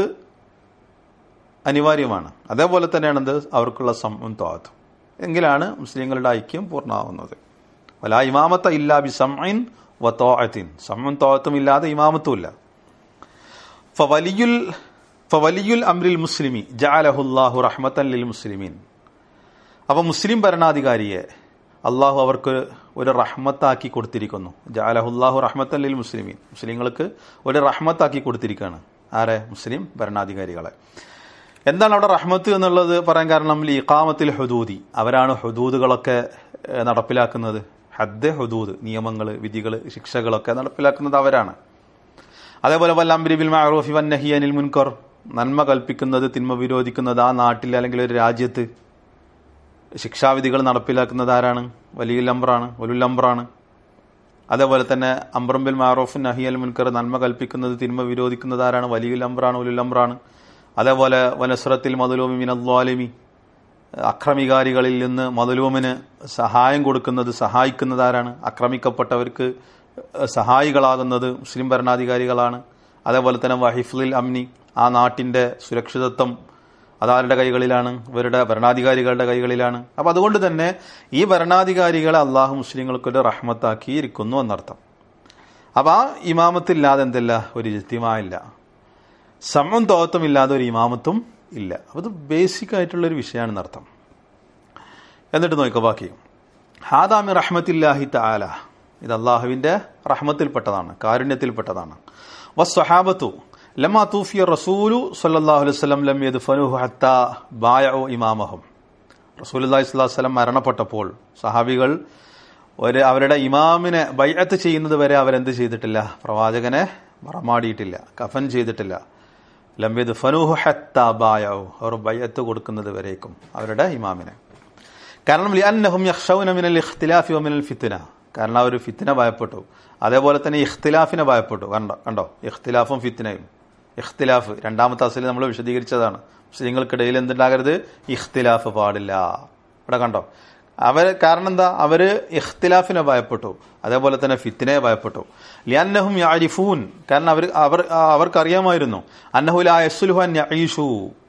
Speaker 1: അനിവാര്യമാണ് അതേപോലെ തന്നെയാണ് എന്ത് അവർക്കുള്ള സമ്മും തോഴത്തും എങ്കിലാണ് മുസ്ലിങ്ങളുടെ ഐക്യം പൂർണ്ണമാവുന്നത് വല ഇമാമത്ത ഇല്ല ബി സംഇൻ വ തോഴത്തിൻ സമ്മും തോഴത്തും ഇല്ലാതെ ഇമാമത്തും ഇല്ല ഫവലിയുൽ ഫവലിയുൽ അംരിൽ മുസ്ലിമി ജഅലഹുല്ലാഹു റഹ്മത്തൻ ലിൽ മുസ്ലിമീൻ അപ്പൊ മുസ്ലിം ഭരണാധികാരിയെ അള്ളാഹു അവർക്ക് ഒരു റഹ്മത്താക്കി കൊടുത്തിരിക്കുന്നു ജഅലഹുല്ലാഹു റഹ്മത്തൻ ലിൽ മുസ്ലിമീൻ മുസ്ലിങ്ങൾക്ക് ഒരു റഹ്മത്താക്കി കൊടുത്തിരിക്കുകയാണ് ആരെ മുസ്ലിം ഭരണാധികാരികളെ എന്താണ് അവിടെ റഹ്മത്ത് എന്നുള്ളത് പറയാൻ കാരണം ഇഖാമത്തിൽ ഹുദൂദി അവരാണ് ഹുദൂദുകളൊക്കെ ഏഹ്, നടപ്പിലാക്കുന്നത് ഹദ്ദ് ഹുദൂദ് നിയമങ്ങൾ വിധികൾ ശിക്ഷകളൊക്കെ നടപ്പിലാക്കുന്നത് അവരാണ് അതേപോലെ വല്ലംബരി ബിൽ മഅറൂഫി വന്നഹി അനിൽ മുൻകർ നന്മ കൽപ്പിക്കുന്നത് തിന്മ വിരോധിക്കുന്നത് ആ നാട്ടിൽ അല്ലെങ്കിൽ ഒരു രാജ്യത്ത് ശിക്ഷാവിധികൾ നടപ്പിലാക്കുന്നത് ആരാണ് വലിയുൽ അംറാണ് വലുൽ അംറാണ് അതേപോലെ തന്നെ അംബ്രം ബിൽ മാറൂഫ് നഹി അൽ മുൻകർ നന്മ കൽപ്പിക്കുന്നത് തിന്മ വിരോധിക്കുന്നത് ആരാണ് വലിയുൽ അംറാണ് ഉലുൽ അംറാണ് അതേപോലെ വനസ്രത്തിൽ മതുലൂമി മിനദ്വാലിമി അക്രമികാരികളിൽ നിന്ന് മതുലൂമിന് സഹായം കൊടുക്കുന്നത് സഹായിക്കുന്നത് ആരാണ് ആക്രമിക്കപ്പെട്ടവർക്ക് സഹായികളാകുന്നത് മുസ്ലിം ഭരണാധികാരികളാണ് അതേപോലെ തന്നെ വഹിഫുൽ അമ്നി ആ നാട്ടിന്റെ സുരക്ഷിതത്വം അതാരുടെ കൈകളിലാണ് ഇവരുടെ ഭരണാധികാരികളുടെ കൈകളിലാണ് അപ്പൊ അതുകൊണ്ട് തന്നെ ഈ ഭരണാധികാരികളെ അള്ളാഹു മുസ്ലിങ്ങൾക്കൊരു റഹ്മത്താക്കിയിരിക്കുന്നു എന്നർത്ഥം അപ്പൊ ആ ഇമാമത്തില്ലാതെ എന്തല്ല ഒരു ഇജ്തിമായില്ല സമം തോത്തം ഇല്ലാതെ ഒരു ഇമാമത്തും ഇല്ല അപ്പൊ ഇത് ബേസിക് ആയിട്ടുള്ള ഒരു വിഷയമാണെന്ന് അർത്ഥം എന്നിട്ട് നോക്കുക ബാക്കി ഹാദാമി റഹ്മത്തില്ലാഹി താല ഇത് അള്ളാഹുവിന്റെ റഹ്മത്തിൽപ്പെട്ടതാണ് കാരുണ്യത്തിൽപ്പെട്ടതാണ് വസ്വഹാബത്തു ലമ്മ തൂഫിയ റസൂലു സല്ലല്ലാഹു അലൈഹി വസല്ലം ലം യദ്ഫനുഹു ഹത്താ ബായഉ ഇമാമഹും റസൂലുള്ളാഹി സ്വല്ലല്ലാഹു അലൈഹി വസല്ലം മരണപ്പെട്ടപ്പോൾ സഹാബികൾ ഒരു അവരുടെ ഇമാമിനെ ബൈഅത്ത് ചെയ്യുന്നത് വരെ അവരെന്ത് ചെയ്തിട്ടില്ല പ്രവാചകനെ മറമാടിയിട്ടില്ല കഫൻ ചെയ്തിട്ടില്ല ലം യദ്ഫനുഹു ഹത്താ ബായഉ അവർ ബൈഅത്ത് കൊടുക്കുന്നത് വരേക്കും അവരുടെ ഇമാമിനെ കാരണം ലിഅന്നഹും യഖ്ഷൗന മിനൽ ഇഖ്തിലാഫി വമിനൽ ഫിത്ന കാരണം അവർ ഫിത്ന ഭയപ്പെട്ടു അതേപോലെ തന്നെ ഇഖ്തിലാഫിനെ ഭയപ്പെട്ടു കണ്ടോ കണ്ടോ ഇഖ്തിലാഫും ഫിത്നയും ഇഖ്തിലാഫ് രണ്ടാമത്തെ അസല് നമ്മൾ വിശദീകരിച്ചതാണ് മുസ്ലിങ്ങൾക്കിടയിൽ എന്തുണ്ടാകരുത് ഇഖ്തിലാഫ് പാടില്ല ഇവിടെ കണ്ടോ അവർ കാരണം എന്താ അവര് ഇഖ്തിലാഫിനെ ഭയപ്പെട്ടു അതേപോലെ തന്നെ ഫിത്തിനെ ഭയപ്പെട്ടു ലിയന്നഹും യാരിഫൂൻ കാരണം അവർ അവർ അവർക്കറിയാമായിരുന്നു അന്നഹുല യസ്ലുഹൻ യഈഷു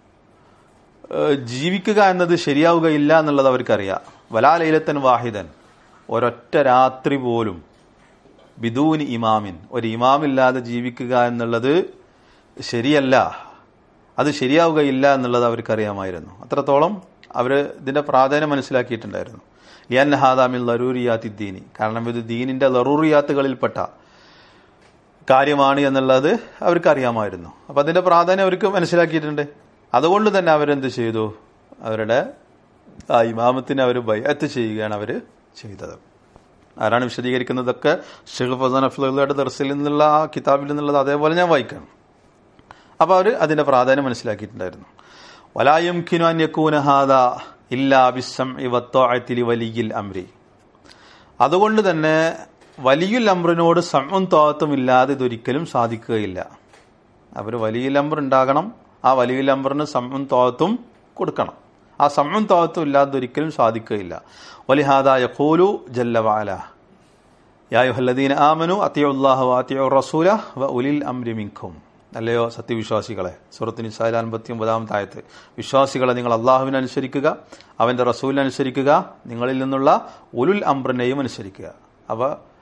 Speaker 1: ഏഹ് ജീവിക്കുക എന്നത് ശരിയാവുകയില്ല എന്നുള്ളത് അവർക്കറിയാം വലാലൈലത്തൻ വാഹിദൻ ഒരൊറ്റ രാത്രി പോലും ബിദൂനി ഇമാമിൻ ഒരു ഇമാമില്ലാതെ ജീവിക്കുക എന്നുള്ളത് ശരിയല്ല അത് ശരിയാവുകയില്ല എന്നുള്ളത് അവർക്കറിയാമായിരുന്നു അത്രത്തോളം അവർ ഇതിന്റെ പ്രാധാന്യം മനസ്സിലാക്കിയിട്ടുണ്ടായിരുന്നു ലിയൻ ഹാദാമിൽ ലറൂറിയാത്തി ദീനി കാരണം ഇത് ദീനിന്റെ ലറൂറിയാത്തുകളിൽപ്പെട്ട കാര്യമാണ് എന്നുള്ളത് അവർക്ക് അറിയാമായിരുന്നു അപ്പൊ അതിന്റെ പ്രാധാന്യം അവർക്ക് മനസ്സിലാക്കിയിട്ടുണ്ട് അതുകൊണ്ട് തന്നെ അവരെന്ത് ചെയ്തു അവരുടെ ആ ഇമാമത്തിന് അവർ ബൈഅത്ത് ചെയ്യുകയാണ് അവർ ചെയ്തത് ആരാണ് വിശദീകരിക്കുന്നതൊക്കെ ഷെയ്ഖ് ഫസാൻ അഫ്ലുള്ളയുടെ ദർസിൽ നിന്നുള്ള ആ കിതാബിൽ നിന്നുള്ളത് അതേപോലെ ഞാൻ വായിക്കണം അപ്പൊ അവർ അതിന്റെ പ്രാധാന്യം മനസ്സിലാക്കിയിട്ടുണ്ടായിരുന്നു വലായും കിനുഅന്യക്കൂനഹാദ ഇല്ലാ ബിസ്സം ഇവത്തോഅത്തിലി വലിയിൽ അമ്രി അതുകൊണ്ട് തന്നെ വലിയുൽ അമ്രിനോട് സമ്മും തോത്തും ഇല്ലാതെ ഇതൊരിക്കലും സാധിക്കുകയില്ല അവർ വലിയുൽ അമ്ര ഉണ്ടാകണം ആ വലിയുൽ അമ്രിന് സമ്മും തോത്തും കൊടുക്കണം ആ സമ്മും തോത്തും ഇല്ലാതെ ഒരിക്കലും സാധിക്കുകയില്ല വലിഹാദ യഖൂലു ജല്ല വഅല യാ അയ്യുഹല്ലദീന ആമനു അത്തിയുല്ലാഹ വഅത്തിയു റസൂല വ ഉലിൽ അംരി മിൻകും അല്ലയോ സത്യവിശ്വാസികളെ സൂറത്ത് നിസായിൽ അൻപത്തി ഒമ്പതാമത്തെ ആയത്ത് വിശ്വാസികളെ നിങ്ങൾ അള്ളാഹുവിനെ അനുസരിക്കുക അവന്റെ റസൂലിനെ അനുസരിക്കുക നിങ്ങളിൽ നിന്നുള്ള ഉലുൽ അംറിനെയും അനുസരിക്കുക അവ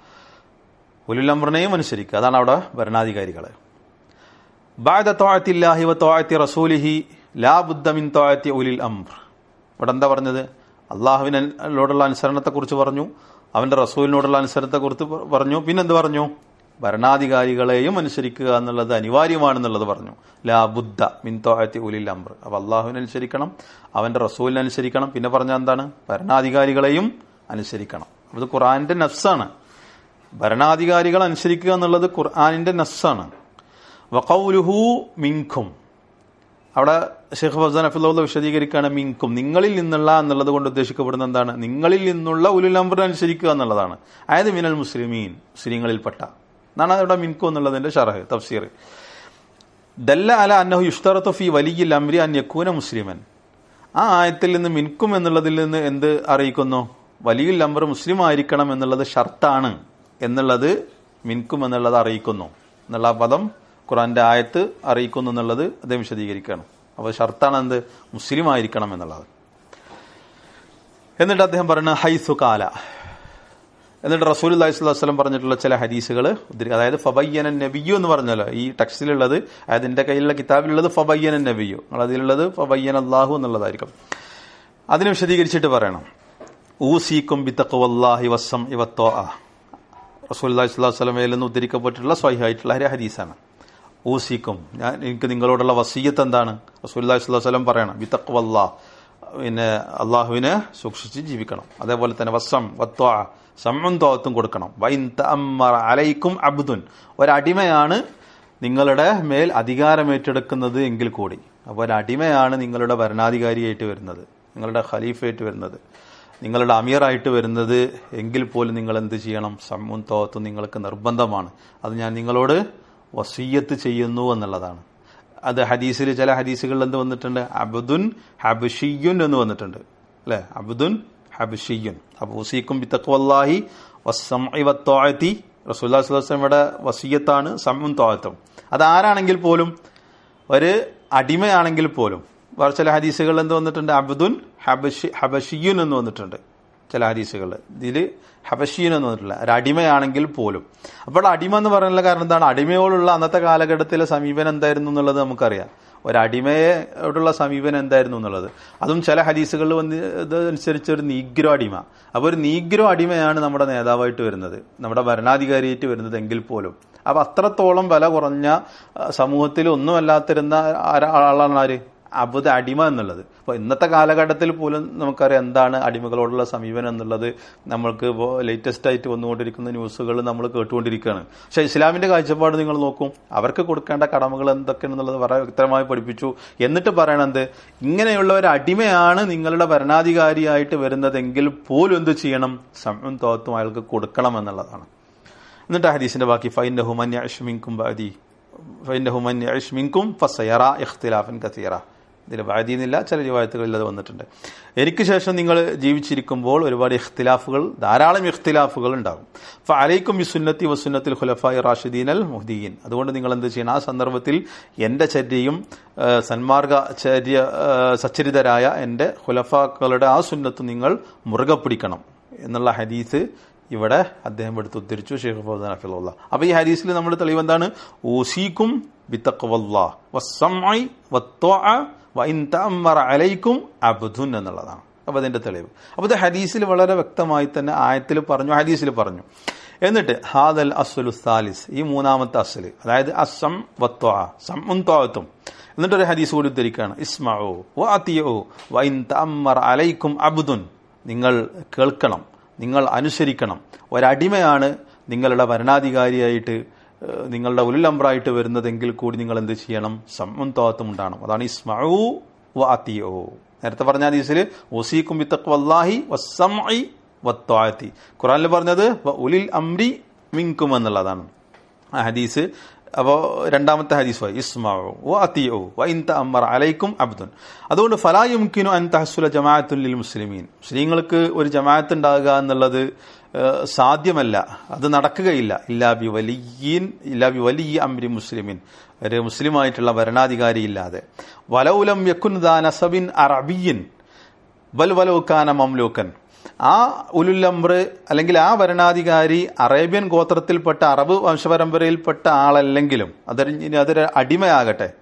Speaker 1: ഉലുൽ അംറിനെയും അനുസരിക്കുക അതാണ് അവിടെ ഭരണാധികാരികള് ബാദ തോഴത്തില്ലാഹി വ തോഴത്തി റസൂലിഹി ലാ ബുദ്ധമിൻ തോഴത്തി ഉലിൽ അംർ ഇവിടെ എന്താ പറഞ്ഞത് അള്ളാഹുവിനോടുള്ള അനുസരണത്തെക്കുറിച്ച് പറഞ്ഞു അവന്റെ റസൂലിനോടുള്ള അനുസരണത്തെക്കുറിച്ച് പറഞ്ഞു പിന്നെന്ത് പറഞ്ഞു ഭരണാധികാരികളെയും അനുസരിക്കുക എന്നുള്ളത് അനിവാര്യമാണെന്നുള്ളത് പറഞ്ഞു ലാ ബുദ്ധ മിൻ തോഹത്തി ഉലിൽ അംർ അപ്പൊ അള്ളാഹുവിനെ അനുസരിക്കണം അവന്റെ റസൂലിനെ അനുസരിക്കണം പിന്നെ പറഞ്ഞ എന്താണ് ഭരണാധികാരികളെയും അനുസരിക്കണം അപ്പൊ ഇത് ഖുറാന്റെ നഫ്സാണ് ഭരണാധികാരികൾ അനുസരിക്കുക എന്നുള്ളത് ഖുർആാനിന്റെ നസ്സാണ് വഖൗലുഹു മിൻഖും അവിടെ ഷെയ്ഖ് ഫസാൻ അഫുല്ല വിശദീകരിക്കുകയാണ് മിൻകും നിങ്ങളിൽ നിന്നുള്ള എന്നുള്ളത് കൊണ്ട് ഉദ്ദേശിക്കപ്പെടുന്ന എന്താണ് നിങ്ങളിൽ നിന്നുള്ള ഉലുൽ അംറിനെ അനുസരിക്കുക എന്നുള്ളതാണ് അതായത് മിനൽ മുസ്ലിമീൻ മുസ്ലിങ്ങളിൽപ്പെട്ട എന്നാണ് ഇവിടെ മിൻകു എന്നുള്ളതിന്റെ ഷറഹ് തഫ്സീർ ദല്ല അല അന്നഹു യുഷ്തറത്തു ഫി വലിയ അംരി അൻ യക്കൂന മുസ്ലിമൻ ആ ആയത്തിൽ നിന്ന് മിൻകും എന്നുള്ളതിൽ നിന്ന് എന്ത് അറിയിക്കുന്നു വലിയ അംബർ മുസ്ലിം ആയിരിക്കണം എന്നുള്ളത് ഷർത്താണ് എന്നുള്ളത് മിൻകും എന്നുള്ളത് അറിയിക്കുന്നു എന്നുള്ള ആ പദം ഖുറാന്റെ ആയത്ത് അറിയിക്കുന്നു എന്നുള്ളത് അദ്ദേഹം വിശദീകരിക്കുകയാണ് അപ്പോൾ ഷർത്താണ് എന്ത് മുസ്ലിം ആയിരിക്കണം എന്നുള്ളത് എന്നിട്ട് അദ്ദേഹം പറയുന്നത് ഹൈസു കാല എന്നിട്ട് റസൂൽ അലൈഹി സ്വലം പറഞ്ഞിട്ടുള്ള ചില ഹദീസുകൾ അതായത് ഫബയ്യന നബിയു എന്ന് പറഞ്ഞല്ലോ ഈ ടെക്സ്റ്റിലുള്ളത് അതായത് എന്റെ കയ്യിലുള്ള കിതാബിലുള്ളത് ഫബയ്യന നബിയു നിങ്ങൾ അതിലുള്ളത് ഫബയ്യൻ അള്ളാഹു എന്നുള്ളതായിരിക്കും അതിനെ വിശദീകരിച്ചിട്ട് പറയണം ഊസീക്കും ബിത്തഖുവല്ലാഹി വസം ഇവത്തോ റസൂൽ അലൈഹി സ്വലമയിൽ നിന്ന് ഉദ്ധരിക്കപ്പെട്ടിട്ടുള്ള സ്വൈഹായിട്ടുള്ള ഒരു ഹദീസാണ് ഊസിക്കും ഞാൻ എനിക്ക് നിങ്ങളോടുള്ള വസീയത്ത് എന്താണ് റസൂൽ അലൈഹി സ്വലം പറയണം ബിത്തഖുവല്ലാ പിന്നെ അള്ളാഹുവിനെ സൂക്ഷിച്ച് ജീവിക്കണം അതേപോലെ തന്നെ വസം വത്വ സമ്മും തോത്തും കൊടുക്കണം വൈൻ തഅമ്മറ അലൈക്കും അബ്ദുൻ ഒരടിമയാണ് നിങ്ങളുടെ മേൽ അധികാരമേറ്റെടുക്കുന്നത് എങ്കിൽ കൂടി അപ്പോൾ ഒരടിമയാണ് നിങ്ങളുടെ ഭരണാധികാരിയായിട്ട് വരുന്നത് നിങ്ങളുടെ ഖലീഫയായിട്ട് വരുന്നത് നിങ്ങളുടെ അമീറായിട്ട് വരുന്നത് എങ്കിൽ പോലും നിങ്ങൾ എന്ത് ചെയ്യണം സമ്മും തോത്തും നിങ്ങൾക്ക് നിർബന്ധമാണ് അത് ഞാൻ നിങ്ങളോട് വസീയത്ത് ചെയ്യുന്നു എന്നുള്ളതാണ് അത് ഹദീസിൽ ചില ഹദീസുകളിൽ എന്ത് വന്നിട്ടുണ്ട് അബുദുൻ ഹബഷിയുൻ എന്ന് വന്നിട്ടുണ്ട് അല്ലെ അബുദുൻ ഹബഷിയുൻ അപ്പൊ ഉസീക്കും ബിത്തഖ്വല്ലാഹി വസ്സംഇവത്തോഅത്തി റസൂലുള്ളാഹി സ്വല്ലല്ലാഹു അലൈഹി വസല്ലമയുടെ വസിയത്താണ് സമ്മും തോഅത്തും അത് ആരാണെങ്കിൽ പോലും ഒരു അടിമയാണെങ്കിൽ പോലും വേറെ ചില ഹദീസുകളിൽ എന്ത് വന്നിട്ടുണ്ട് അബ്ദുൻ ഹബഷി ഹബഷിയുൻ എന്ന് വന്നിട്ടുണ്ട് ചില ഹദീസുകളിൽ ഇതിൽ ഹബഷീൻ എന്ന് വന്നിട്ടില്ല ഒരു അടിമയാണെങ്കിൽ പോലും അപ്പോൾ അടിമ എന്ന് പറയാനുള്ള കാരണം എന്താണ് അടിമയോടുള്ള അന്നത്തെ കാലഘട്ടത്തിലെ സമീപനം എന്തായിരുന്നു എന്നുള്ളത് നമുക്കറിയാം ഒരു അടിമയോടുള്ള സമീപനം എന്തായിരുന്നു എന്നുള്ളത് അതും ചില ഹദീസുകളിൽ വന്ന് ഇതനുസരിച്ച് ഒരു നീഗ്രോ അടിമ അപ്പോൾ ഒരു നീഗ്രോ അടിമയാണ് നമ്മുടെ നേതാവായിട്ട് വരുന്നത് നമ്മുടെ ഭരണാധികാരിയായിട്ട് വരുന്നത് എങ്കിൽ പോലും അപ്പൊ അത്രത്തോളം വില കുറഞ്ഞ സമൂഹത്തിൽ ഒന്നുമല്ലാത്തിരുന്ന ആളാണ് ആര് അബുദ് അടിമ എന്നുള്ളത് അപ്പോൾ ഇന്നത്തെ കാലഘട്ടത്തിൽ പോലും നമുക്കറിയാം എന്താണ് അടിമകളോടുള്ള സമീപനം എന്നുള്ളത് നമ്മൾക്ക് ഇപ്പോൾ ലേറ്റസ്റ്റ് ആയിട്ട് വന്നുകൊണ്ടിരിക്കുന്ന ന്യൂസുകൾ നമ്മൾ കേട്ടുകൊണ്ടിരിക്കുകയാണ് പക്ഷേ ഇസ്ലാമിന്റെ കാഴ്ചപ്പാട് നിങ്ങൾ നോക്കും അവർക്ക് കൊടുക്കേണ്ട കടമകൾ എന്തൊക്കെയാണെന്നുള്ളത് വളരെ വ്യക്തമായി പഠിപ്പിച്ചു എന്നിട്ട് പറയണത് ഇങ്ങനെയുള്ള ഒരു അടിമയാണ് നിങ്ങളുടെ ഭരണാധികാരിയായിട്ട് വരുന്നതെങ്കിൽ പോലും എന്ത് ചെയ്യണം സമയം തോത്തും അയാൾക്ക് കൊടുക്കണം എന്നുള്ളതാണ് എന്നിട്ട് ഹദീസിന്റെ ബാക്കി ഫൈൻ്റെ ഹുമൻ യഷ്മിൻകും ബാദി ഫൈൻ്റെ ഹുമൻ യഷ്മിൻകും ഫസയറ ഇഖ്തിലാഫൻ കസീറ ഇതിൽ ബാധിയുന്നില്ല ചില രൂപായത്തുകളിൽ അത് വന്നിട്ടുണ്ട് എനിക്ക് ശേഷം നിങ്ങൾ ജീവിച്ചിരിക്കുമ്പോൾ ഒരുപാട് ഇഖ്തിലാഫുകൾ ധാരാളം ഇഖ്തിലാഫുകൾ ഉണ്ടാകും അപ്പൊ അലൈക്കും ഈ സുന്നത്തി വസുന്നത്തിൽ ഖുലഫായി റാഷിദീൻ അൽ മുഹ്ദീൻ അതുകൊണ്ട് നിങ്ങൾ എന്ത് ചെയ്യണം ആ സന്ദർഭത്തിൽ എന്റെ ചര്യയും സന്മാർഗ ചര്യ സച്ചരിതരായ എന്റെ ഖുലഫാക്കളുടെ ആ സുന്നത്ത് നിങ്ങൾ മുറുകെ പിടിക്കണം എന്നുള്ള ഹദീസ് ഇവിടെ അദ്ദേഹം എടുത്ത് ഉദ്ധരിച്ചു ഷെയ്ഖ് ഫൗസാൻ അഫിള്ള അപ്പൊ ഈ ഹദീസിൽ നമ്മൾ തെളിവ് എന്താണ് ഊസീക്കും അലൈക്കും അബ്ദുൻ എന്നുള്ളതാണ് അപ്പൊ അതിന്റെ തെളിവ് അപ്പൊ ഇത് ഹദീസിൽ വളരെ വ്യക്തമായി തന്നെ ആയത്തിൽ പറഞ്ഞു ഹദീസിൽ പറഞ്ഞു എന്നിട്ട് ഹാദൽ അസ്വലു സാലിസ് ഈ മൂന്നാമത്തെ അസ്ല് അതായത് അസം വത്വ സമ്മും തോത്തും എന്നിട്ട് ഒരു ഹദീസ് കൂടി ഉദ്ധരിക്കുകയാണ് ഇസ്മാവോ വാത്തിയോ വൈൻ തമ്മർ അലൈക്കും അബ്ദുൻ നിങ്ങൾ കേൾക്കണം നിങ്ങൾ അനുസരിക്കണം ഒരടിമയാണ് നിങ്ങളുടെ ഭരണാധികാരിയായിട്ട് നിങ്ങളുടെ ഉരുളംബ്രായിട്ട് വരുന്നതെങ്കിൽ കൂടി നിങ്ങൾ എന്ത് ചെയ്യണം സമ്മും തോത്തും ഉണ്ടാകണം അതാണ് ഇസ്മഉ വാത്തിയോ നേരത്തെ പറഞ്ഞ ഹദീസിൽ ഒസീക്കും ബിത്തഖ്വല്ലാഹി വസ്സംഇ വത്വാത്തി ഖുറാനിൽ പറഞ്ഞത് ഉലിൽ അംരി മിങ്കും എന്നുള്ളതാണ് ആ ഹദീസ് അപ്പോൾ രണ്ടാമത്തെ ഹദീസ് ഇസ്മാവോ അത്തിയോ വൈന്ത അമ്മർ അലൈക്കും അബ്ദുൻ അതുകൊണ്ട് ഫലായുംകിനു അൻ തഹസുല ജമാഅത്തുൽ മുസ്ലിമീൻ മുസ്ലിങ്ങൾക്ക് ഒരു ജമാഅത്ത് ഉണ്ടാകുക എന്നുള്ളത് സാധ്യമല്ല അത് നടക്കുകയില്ല ഇല്ലാബി വലിയീൻ ഇല്ലാബി വലിയ അമ്രി മുസ്ലിമിൻ ഒരു മുസ്ലിമായിട്ടുള്ള ഭരണാധികാരി ഇല്ലാതെ വലൗലം യക്കുൻ ദാനസബിൻ അറബിയിൻ ബൽ വലൗക്കാന മംലൂക്കൻ ആ ഉലുല്ലംബ്ര അല്ലെങ്കിൽ ആ ഭരണാധികാരി അറേബ്യൻ ഗോത്രത്തിൽപ്പെട്ട അറബ് വംശപരമ്പരയിൽപ്പെട്ട ആളല്ലെങ്കിലും അതൊരു അതൊരു അടിമയാകട്ടെ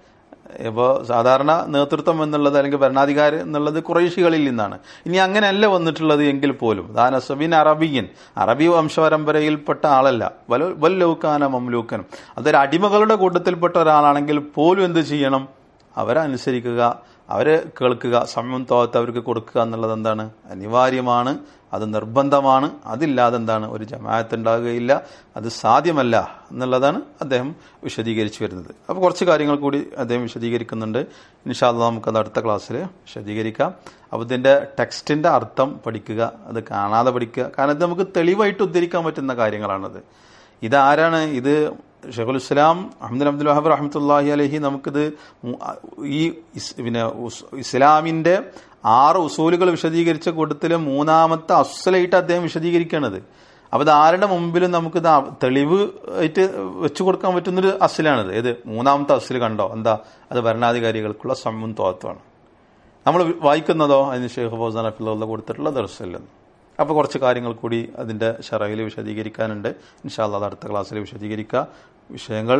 Speaker 1: ഇപ്പോൾ സാധാരണ നേതൃത്വം എന്നുള്ളത് അല്ലെങ്കിൽ ഭരണാധികാരി എന്നുള്ളത് കുറേശികളിൽ നിന്നാണ് ഇനി അങ്ങനെയല്ല വന്നിട്ടുള്ളത് എങ്കിൽ പോലും ദാനസബിൻ അറബിയൻ അറബി വംശപരമ്പരയിൽപ്പെട്ട ആളല്ല വല വല്ലൗക്കാന മംലൂക്കനും അതൊരു അടിമകളുടെ കൂട്ടത്തിൽപ്പെട്ട ഒരാളാണെങ്കിൽ പോലും എന്ത് ചെയ്യണം അവരെ അനുസരിക്കുക അവരെ കേൾക്കുക സമയം തോത്ത് അവർക്ക് കൊടുക്കുക എന്നുള്ളത് എന്താണ് അനിവാര്യമാണ് അത് നിർബന്ധമാണ് അതില്ലാതെ എന്താണ് ഒരു ജമാഅത്ത് ഉണ്ടാകുകയില്ല അത് സാധ്യമല്ല എന്നുള്ളതാണ് അദ്ദേഹം വിശദീകരിച്ചു വരുന്നത് അപ്പോൾ കുറച്ച് കാര്യങ്ങൾ കൂടി അദ്ദേഹം വിശദീകരിക്കുന്നുണ്ട് ഇൻഷാല്ല നമുക്കത് അടുത്ത ക്ലാസ്സിൽ വിശദീകരിക്കാം അപ്പോൾ ഇതിൻ്റെ ടെക്സ്റ്റിൻ്റെ അർത്ഥം പഠിക്കുക അത് കാണാതെ പഠിക്കുക കാരണം ഇത് നമുക്ക് തെളിവായിട്ട് ഉദ്ധരിക്കാൻ പറ്റുന്ന കാര്യങ്ങളാണത് ഇതാരാണ് ഇത് ഷെഖുൽ ഇസ്ലാം അഹമ്മദ് അബ്ദുൽ വഹാബ് റഹമത്തല്ലാഹി അലഹി നമുക്കിത് മു- ഈ ഇസ്- പിന്നെ ഉസ്- ഇസ്ലാമിന്റെ ആറ് ഉസൂലുകൾ വിശദീകരിച്ച കൂട്ടത്തിലെ മൂന്നാമത്തെ അസ്സലായിട്ട് അദ്ദേഹം വിശദീകരിക്കണത് അപ്പൊ ഇത് ആരുടെ മുമ്പിലും നമുക്കിത് ആ- തെളിവ് ആയിട്ട് വെച്ചു കൊടുക്കാൻ പറ്റുന്നൊരു അസിലാണിത് ഏത് മൂന്നാമത്തെ അസിൽ കണ്ടോ എന്താ അത് ഭരണാധികാരികൾക്കുള്ള സമ്മുൻ തോത്വമാണ് നമ്മൾ വായിക്കുന്നതോ അതിന് ഷെയ്ഖ് ഫൗസാൻ അഫിള്ള കൊടുത്തിട്ടുള്ള ദർശനം അപ്പോൾ കുറച്ച് കാര്യങ്ങൾ കൂടി അതിന്റെ ഷറയിൽ വിശദീകരിക്കാനുണ്ട് ഇൻഷാല്ല അത് അടുത്ത ക്ലാസ്സിൽ വിശദീകരിക്കുക വിഷയങ്ങൾ